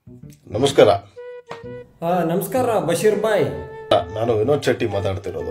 ನಮಸ್ಕಾರ ಆ, ನಮಸ್ಕಾರ ಬಶೀರ್ ಬಾಯ್ ನಾನು ವಿನೋದ್ ಶೆಟ್ಟಿ ಮಾತಾಡ್ತಿರೋದು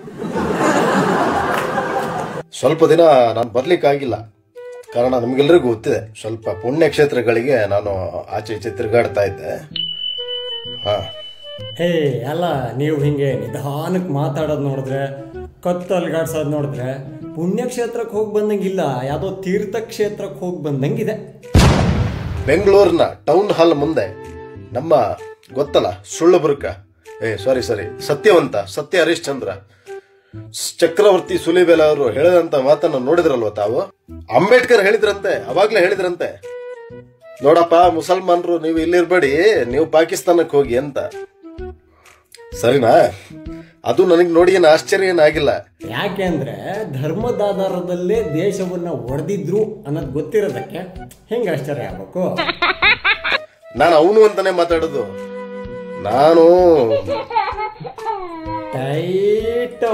ಸ್ವಲ್ಪ ದಿನ ನಾನು ಬರ್ಲಿಕ್ಕಾಗಿಲ್ಲ ಕಾರಣ ನಮಗೆಲ್ಲರಿಗೂ ಗೊತ್ತಿದೆ ಸ್ವಲ್ಪ ಪುಣ್ಯಕ್ಷೇತ್ರಗಳಿಗೆ ನಾನು ಆಚೆ ಈಚೆ ತಿರುಗಾಡ್ತಾ ಇದ್ದೆ ಹಾ ಹೇ ಅಲ್ಲ ನೀವು ಹಿಂಗೆ ನಿಧಾನಕ್ಕೆ ಮಾತಾಡೋದು ನೋಡಿದ್ರೆ ಕತ್ತು ಅಲ್ಗಾಡ್ಸೋದು ನೋಡಿದ್ರೆ ಪುಣ್ಯಕ್ಷೇತ್ರಕ್ಕೆ ಹೋಗಿ ಬಂದಂಗಿಲ್ಲ ಯಾವುದೋ ತೀರ್ಥಕ್ಷೇತ್ರಕ್ಕೆ ಹೋಗಿ ಬಂದಂಗಿದೆ ಬೆಂಗಳೂರಿನ ಟೌನ್ ಹಾಲ್ ಮುಂದೆ ನಮ್ಮ ಗೊತ್ತಲ್ಲ ಸುಳ್ಳು ಬುರುಕ ಏ ಸಾರಿ ಸಾರಿ ಸತ್ಯವಂತ ಸತ್ಯ ಹರಿಶ್ಚಂದ್ರ ಚಕ್ರವರ್ತಿ ಸುಲಿಬೆಲೆ ಅವರು ಹೇಳಿದಂತ ಮಾತನ್ನ ನೋಡಿದ್ರಲ್ವ ತಾವು ಅಂಬೇಡ್ಕರ್ ಹೇಳಿದ್ರಂತೆ ಅವಾಗ್ಲೇ ಹೇಳಿದ್ರಂತೆ ನೋಡಪ್ಪ ಮುಸಲ್ಮಾನರು ನೀವು ಇಲ್ಲಿರ್ಬೇಡಿ ನೀವು ಪಾಕಿಸ್ತಾನಕ್ಕೆ ಹೋಗಿ ಅಂತ ಸರಿನಾ ಅದು ನನಗೆ ನೋಡಿ ಏನು ಆಶ್ಚರ್ಯ ಏನಾಗಿಲ್ಲ ಯಾಕೆ ಅಂದ್ರೆ ಧರ್ಮದ ಆಧಾರದಲ್ಲೇ ದೇಶವನ್ನ ಒಡೆದಿದ್ರು ಅನ್ನೋದು ಗೊತ್ತಿರೋದಕ್ಕೆ ಹೆಂಗೆ ಆಶ್ಚರ್ಯ ಆಗ್ಬೇಕು ನಾನು ಅವನು ಅಂತಾನೆ ಮಾತಾಡೋದು ನಾನು ಟೈಟ್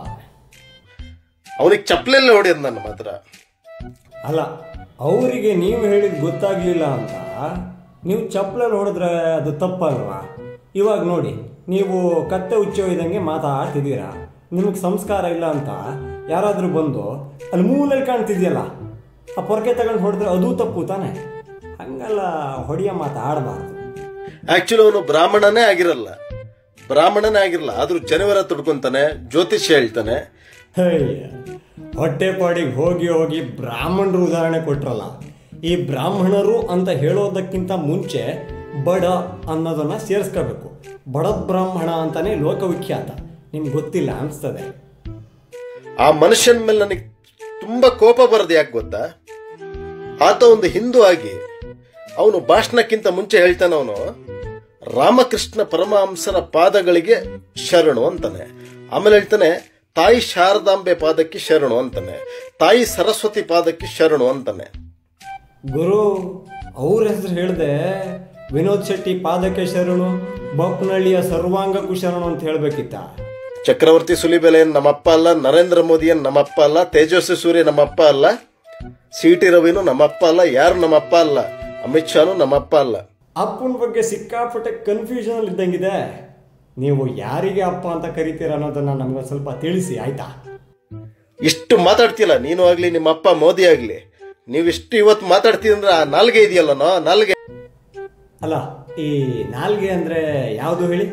ಅವನಿಗೆ ಚಪ್ಪಲೆಲ್ಲ ಹೊಡೆಯೋದು ನನ್ನ ಮಾತ್ರ ಅಲ್ಲ ಅವರಿಗೆ ನೀವು ಹೇಳಿದ್ ಗೊತ್ತಾಗ್ಲಿಲ್ಲ ಅಂತ ನೀವು ಚಪ್ಪಲಲ್ಲಿ ಹೊಡೆದ್ರೆ ಅದು ತಪ್ಪಲ್ವಾ ಇವಾಗ ನೋಡಿ ನೀವು ಕತ್ತೆ ಹುಚ್ಚೊಯ್ದಂಗೆ ಮಾತಾಡ್ತಿದ್ದೀರಾ ನಿಮಗೆ ಸಂಸ್ಕಾರ ಇಲ್ಲ ಅಂತ ಯಾರಾದರೂ ಬಂದು ಅಲ್ಲಿ ಮೂಲಲ್ಲಿ ಕಾಣ್ತಿದ್ಯಲ್ಲ ಆ ಪೊರ್ಕೆ ತಗೊಂಡು ಹೊಡೆದ್ರೆ ಅದು ತಪ್ಪು ತಾನೆ ಹಂಗಲ್ಲ ಹೊಡೆಯ ಮಾತಾಡಬಾರ್ದು ಆಕ್ಚುಲಿ ಅವನು ಬ್ರಾಹ್ಮಣನೇ ಆಗಿರಲ್ಲ ಬ್ರಾಹ್ಮಣನೇ ಆಗಿರಲ್ಲ ಆದ್ರೂ ಜನವರ ತುಡ್ಕೊಂತಾನೆ ಜ್ಯೋತಿಷ್ಯ ಹೇಳ್ತಾನೆ ಅಯ್ಯ ಹೊಟ್ಟೆ ಪಾಡಿಗೆ ಹೋಗಿ ಹೋಗಿ ಬ್ರಾಹ್ಮಣರು ಉದಾಹರಣೆ ಕೊಟ್ರಲ್ಲ ಈ ಬ್ರಾಹ್ಮಣರು ಅಂತ ಹೇಳೋದಕ್ಕಿಂತ ಮುಂಚೆ ಬಡ ಅನ್ನೋದನ್ನ ಸೇರಿಸ್ಕೋಬೇಕು ಬಡ ಬ್ರಾಹ್ಮಣ ಅಂತಾನೆ ಲೋಕವಿಖ್ಯಾತ ನಿಮ್ಗೆ ಗೊತ್ತಿಲ್ಲ ಅನಿಸ್ತದೆ ಆ ಮನುಷ್ಯನ ಮೇಲೆ ನನಗೆ ತುಂಬಾ ಕೋಪ ಬರೋದು ಯಾಕೆ ಗೊತ್ತಾ ಆತ ಒಂದು ಹಿಂದೂ ಆಗಿ ಅವನು ಭಾಷಣಕ್ಕಿಂತ ಮುಂಚೆ ಹೇಳ್ತಾನೆ ಅವನು ರಾಮಕೃಷ್ಣ ಪರಮಹಂಸರ ಪಾದಗಳಿಗೆ ಶರಣು ಅಂತಾನೆ ಆಮೇಲೆ ಹೇಳ್ತಾನೆ ತಾಯಿ ಶಾರದಾಂಬೆ ಪಾದಕ್ಕೆ ಶರಣು ಅಂತಾನೆ ತಾಯಿ ಸರಸ್ವತಿ ಪಾದಕ್ಕೆ ಶರಣು ಅಂತಾನೆ ಗುರು ಅವ್ರ ಹೆಸರು ಹೇಳ್ದೆ ವಿನೋದ್ ಶೆಟ್ಟಿ ಪಾದಕ್ಕೆ ಶರಣು ಬೊಪ್ಪನಹಳ್ಳಿಯ ಸರ್ವಾಂಗಕ್ಕೂ ಶರಣು ಅಂತ ಹೇಳ್ಬೇಕಿತ್ತ ಚಕ್ರವರ್ತಿ ಸುಲಿಬೆಲೆ ನಮ್ಮಪ್ಪ ಅಲ್ಲ ನರೇಂದ್ರ ಮೋದಿಯನ್ ನಮ್ಮಪ್ಪ ಅಲ್ಲ ತೇಜಸ್ವಿ ಸೂರ್ಯ ನಮ್ಮಪ್ಪ ಅಲ್ಲ ಸಿ ಟಿ ರವಿನು ನಮ್ಮಪ್ಪ ಅಲ್ಲ ಯಾರು ನಮ್ಮಪ್ಪ ಅಲ್ಲ ಅಮಿತ್ ಶಾನು ನಮ್ಮಪ್ಪ ಅಲ್ಲ ಅಪ್ಪನ ಬಗ್ಗೆ ಸಿಕ್ಕಾಪಟ್ಟೆ ಕನ್ಫ್ಯೂಷನ್ ಇದ್ದಂಗಿದೆ ನೀವು ಯಾರಿಗೆ ಅಪ್ಪ ಅಂತ ಕರಿತೀರ ಅನ್ನೋದನ್ನ ನಮ್ಗೆ ಸ್ವಲ್ಪ ತಿಳಿಸಿ ಆಯ್ತಾ ಇಷ್ಟು ಮಾತಾಡ್ತಿಲ್ಲ ನೀನು ಆಗ್ಲಿ ನಿಮ್ಮ ಅಪ್ಪ ಮೋದಿ ಆಗ್ಲಿ ನೀವಿಷ್ಟು ಇವತ್ತು ಮಾತಾಡ್ತೀರಂದ್ರೆ ಆ ನಾಲ್ಗೆ ಇದೆಯಲ್ಲನೋ ನಾಲ್ಗೆ ಅಲ್ಲ ಈ ನಾಲ್ಗೆ ಅಂದ್ರೆ ಯಾವುದು ಹೇಳಿ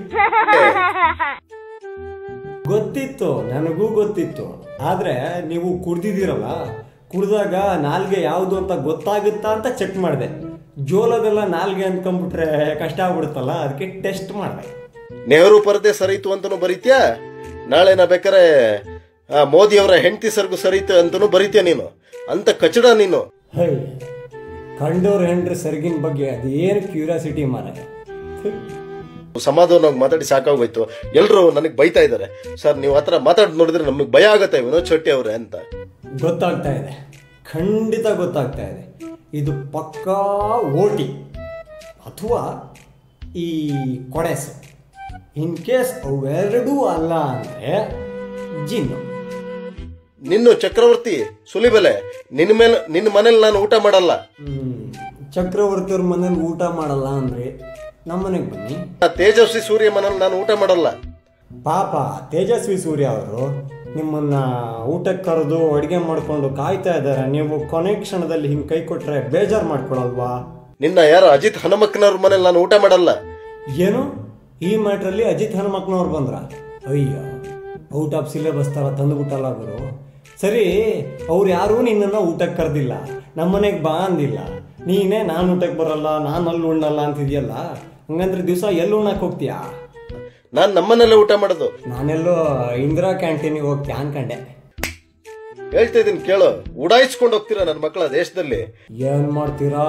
ಗೊತ್ತಿತ್ತು ನನಗೂ ಗೊತ್ತಿತ್ತು ಆದ್ರೆ ನೀವು ಕುಡ್ದಿದ್ದೀರಲ್ಲ ಕುಡ್ದಾಗ ನಾಲ್ಗೆ ಯಾವುದು ಅಂತ ಗೊತ್ತಾಗುತ್ತಾ ಅಂತ ಚೆಕ್ ಮಾಡಿದೆ ಜೋಲದೆಲ್ಲ ನಾಲ್ಗೆ ಅಂದ್ಕೊಂಡ್ಬಿಟ್ರೆ ಕಷ್ಟ ಆಗ್ಬಿಡುತ್ತಲ್ಲ ಅದಕ್ಕೆ ಟೆಸ್ಟ್ ಮಾಡಿದೆ ನೆಹರು ಪರದೆ ಸರಿತು ಅಂತನೂ ಬರೀತ್ಯಾ ನಾಳೆ ನಾ ಬೇಕಾರೆ ಆ, ಮೋದಿ ಅವರ ಹೆಂಡತಿ ಸರ್ಗು ಸರಿತು ಅಂತನೂ ಬರೀತ್ಯಾ ನೀನು ಅಂತ ಕಚಡ ನೀನು ಹೈ ಕಂಡೋರ್ ಹೆಂಡ್ರಿ ಸರ್ಗಿನ ಬಗ್ಗೆ ಅದೇನು ಕ್ಯೂರಿಯಾಸಿಟಿ ಮಾರ ಸಮಾಧಾನವಾಗಿ ಮಾತಾಡಿ ಸಾಕಾಗೋಯ್ತು ಎಲ್ಲರೂ ನನಗೆ ಬೈತಾ ಇದ್ದಾರೆ ಸರ್ ನೀವು ಆತರ ಮಾತಾಡ್ ನೋಡಿದ್ರೆ ನಮಗೆ ಭಯ ಆಗತ್ತೆ ವಿನೋದ್ ಶೆಟ್ಟಿ ಅವರೇ ಅಂತ ಗೊತ್ತಾಗ್ತಾ ಇದೆ ಖಂಡಿತ ಗೊತ್ತಾಗ್ತಾ ಇದೆ ಇದು ಪಕ್ಕಾ ಓಟಿ ಅಥವಾ ಈ ಕೊಡೆಸು ಇನ್ ಕೇಸ್ ಅವೆರಡೂ ಅಲ್ಲ ಅಂದರೆ ಜಿನ್ನು ನಿನ್ನು ಚಕ್ರವರ್ತಿ ಸುಲಿಬೆಲೆ ನಿನ್ನ ಮೇಲೆ ನಿನ್ನ ಮನೇಲಿ ನಾನು ಊಟ ಮಾಡಲ್ಲ ಹ್ಮ್. ಚಕ್ರವರ್ತಿಯವ್ರ ಮನೇಲಿ ಊಟ ಮಾಡಲ್ಲ ಅಂದರೆ ನಮ್ಮನೆಗೆ ಬನ್ನಿ ಆ ತೇಜಸ್ವಿ ಸೂರ್ಯ ಮನೇಲಿ ನಾನು ಊಟ ಮಾಡಲ್ಲ ಪಾಪ ತೇಜಸ್ವಿ ಸೂರ್ಯ ಅವರು ನಿಮ್ಮನ್ನ ಊಟಕ್ಕೆ ಕರೆದು ಅಡುಗೆ ಮಾಡಿಕೊಂಡು ಕಾಯ್ತಾ ಇದ್ದಾರೆ ನೀವು ಕೊನೆ ಕ್ಷಣದಲ್ಲಿ ಹಿಂಗೆ ಕೈ ಕೊಟ್ರೆ ಬೇಜಾರು ಮಾಡ್ಕೊಳಲ್ವಾ ನಿನ್ನ ಯಾರು ಅಜಿತ್ ಹನುಮಕ್ಕನವ್ರ ಮನೇಲಿ ನಾನು ಊಟ ಮಾಡಲ್ಲ ಏನು ಈ ಮ್ಯಾಟ್ರಲ್ಲಿ ಅಜಿತ್ ಹನುಮಕ್ನವ್ರು ಬಂದ್ರ ಅಯ್ಯ ಔಟ್ ಆಫ್ ಸಿಲೆಬಸ್ ಥರ ತಂದುಬಿಟ್ಟಲ್ಲ ಗುರು ಸರಿ ಅವ್ರು ಯಾರೂ ನಿನ್ನನ್ನು ಊಟಕ್ಕೆ ಕರೆದಿಲ್ಲ ನಮ್ಮನೆಗೆ ಬಾ ಅಂದಿಲ್ಲ ನೀನೇ ನಾನು ಊಟಕ್ಕೆ ಬರಲ್ಲ ನಾನು ಅಲ್ಲಿ ಉಣ್ಣಲ್ಲ ಅಂತಿದ್ಯಲ್ಲ ಹಂಗಂದ್ರೆ ದಿವಸ ಎಲ್ಲಿ ಉಣ್ಣಕ್ಕೆ ಹೋಗ್ತೀಯಾ ನಾನು ನಮ್ಮನೆಲ್ಲೇ ಊಟ ಮಾಡೋದು ನಾನೆಲ್ಲೋ ಇಂದಿರಾ ಕ್ಯಾಂಟೀನಿಗೆ ಹೋಗ್ತೀಯ ಅನ್ಕಂಡೆ ಹೇಳ್ತಾ ಇದೀನಿ ಕೇಳು ಉಡಾಯಿಸ್ಕೊಂಡು ಹೋಗ್ತೀರಾ ನನ್ನ ಮಕ್ಕಳ ದೇಶದಲ್ಲಿ ಏನು ಮಾಡ್ತೀರಾ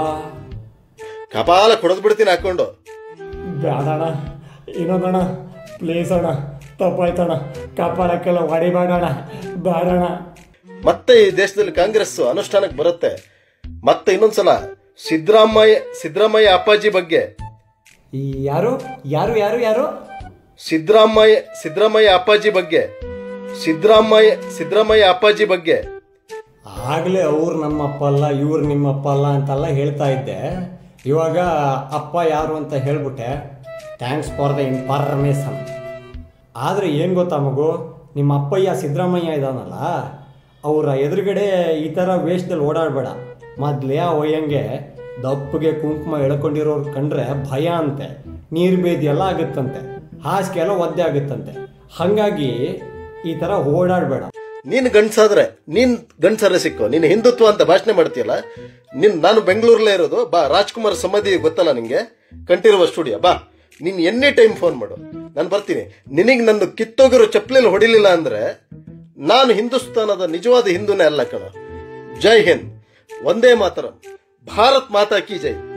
ಕಪಾಲ ಕೊಡದ್ ಬಿಡ್ತೀನಿ ಹಾಕೊಂಡು ಬೇಡಣ ಇನ್ನೊಂದಣ ಪ್ಲೀಸ್ ಅಣ್ಣ ತಪ್ಪಾಯ್ತಣ್ಣ ಕಪಾಳಕ್ಕೆಲ್ಲ ಹೊಡಿಬೇಡಣ ಬೇಡಣ ಮತ್ತೆ ಈ ದೇಶದಲ್ಲಿ ಕಾಂಗ್ರೆಸ್ ಅನುಷ್ಠಾನಕ್ಕೆ ಬರುತ್ತೆ ಮತ್ತೆ ಇನ್ನೊಂದ್ಸಲ ಸಿದ್ದರಾಮಯ್ಯ ಸಿದ್ದರಾಮಯ್ಯ ಅಪ್ಪಾಜಿ ಬಗ್ಗೆ ಈ ಯಾರು ಯಾರು ಯಾರು ಯಾರು ಸಿದ್ದರಾಮಯ್ಯ ಸಿದ್ದರಾಮಯ್ಯ ಅಪ್ಪಾಜಿ ಬಗ್ಗೆ ಸಿದ್ದರಾಮಯ್ಯ ಸಿದ್ದರಾಮಯ್ಯ ಅಪ್ಪಾಜಿ ಬಗ್ಗೆ ಆಗಲೇ ಅವ್ರು ನಮ್ಮಪ್ಪ ಅಲ್ಲ ಇವ್ರು ನಿಮ್ಮಪ್ಪ ಅಲ್ಲ ಅಂತೆಲ್ಲ ಹೇಳ್ತಾ ಇದ್ದೆ ಇವಾಗ ಅಪ್ಪ ಯಾರು ಅಂತ ಹೇಳ್ಬಿಟ್ಟೆ ಥ್ಯಾಂಕ್ಸ್ ಫಾರ್ ದ ಇನ್ಫಾರ್ಮೇಶನ್ ಆದರೆ ಏನು ಗೊತ್ತಾ ಮಗು ನಿಮ್ಮ ಅಪ್ಪಯ್ಯ ಸಿದ್ದರಾಮಯ್ಯ ಇದಾನಲ್ಲ ಅವರ ಎದುರುಗಡೆ ಈ ಥರ ವೇಷದಲ್ಲಿ ಓಡಾಡಬೇಡ ಮೊದಲೇ ಆ ಒಯ್ಯಂಗೆ ದಪ್ಪಗೆ ಕುಂಕುಮ ಎಳ್ಕೊಂಡಿರೋರು ಕಂಡ್ರೆ ಭಯ ಅಂತೆ ನೀರು ಬೇದಿ ಎಲ್ಲ ಆಗುತ್ತಂತೆ ಹಾಸಿಗೆ ಎಲ್ಲ ಒದ್ದೆ ಆಗುತ್ತಂತೆ ಹಾಗಾಗಿ ಈ ಥರ ಓಡಾಡಬೇಡ ನೀನ್ ಗಂಡ್ಸಾದ್ರೆ ನೀನ್ ಗಂಡ್ಸರ ಸಿಕ್ಕೋ ನೀನ್ ಹಿಂದುತ್ವ ಅಂತ ಭಾಷಣ ಮಾಡ್ತೀಯಲ್ಲ ನಿನ್ ನಾನು ಬೆಂಗಳೂರಲ್ಲೇ ಇರೋದು ಬಾ ರಾಜ್ಕುಮಾರ್ ಸಮಾಧಿ ಗೊತ್ತಲ್ಲ ನಿಂಗೆ ಕಂಠೀರವ ಸ್ಟುಡಿಯೋ ಬಾ ನೀನ್ ಎನಿ ಟೈಮ್ ಫೋನ್ ಮಾಡು ನಾನು ಬರ್ತೀನಿ ನಿನಗೆ ನಂದು ಕಿತ್ತೋಗಿರೋ ಚಪ್ಪಲಿಯಲ್ಲಿ ಹೊಡಿಲಿಲ್ಲ ಅಂದ್ರೆ ನಾನು ಹಿಂದೂಸ್ತಾನದ ನಿಜವಾದ ಹಿಂದೂನೇ ಅಲ್ಲ ಕಣ ಜೈ ಹಿಂದ್ ಒಂದೇ ಮಾತರ ಭಾರತ್ ಮಾತಾ ಕಿ ಜೈ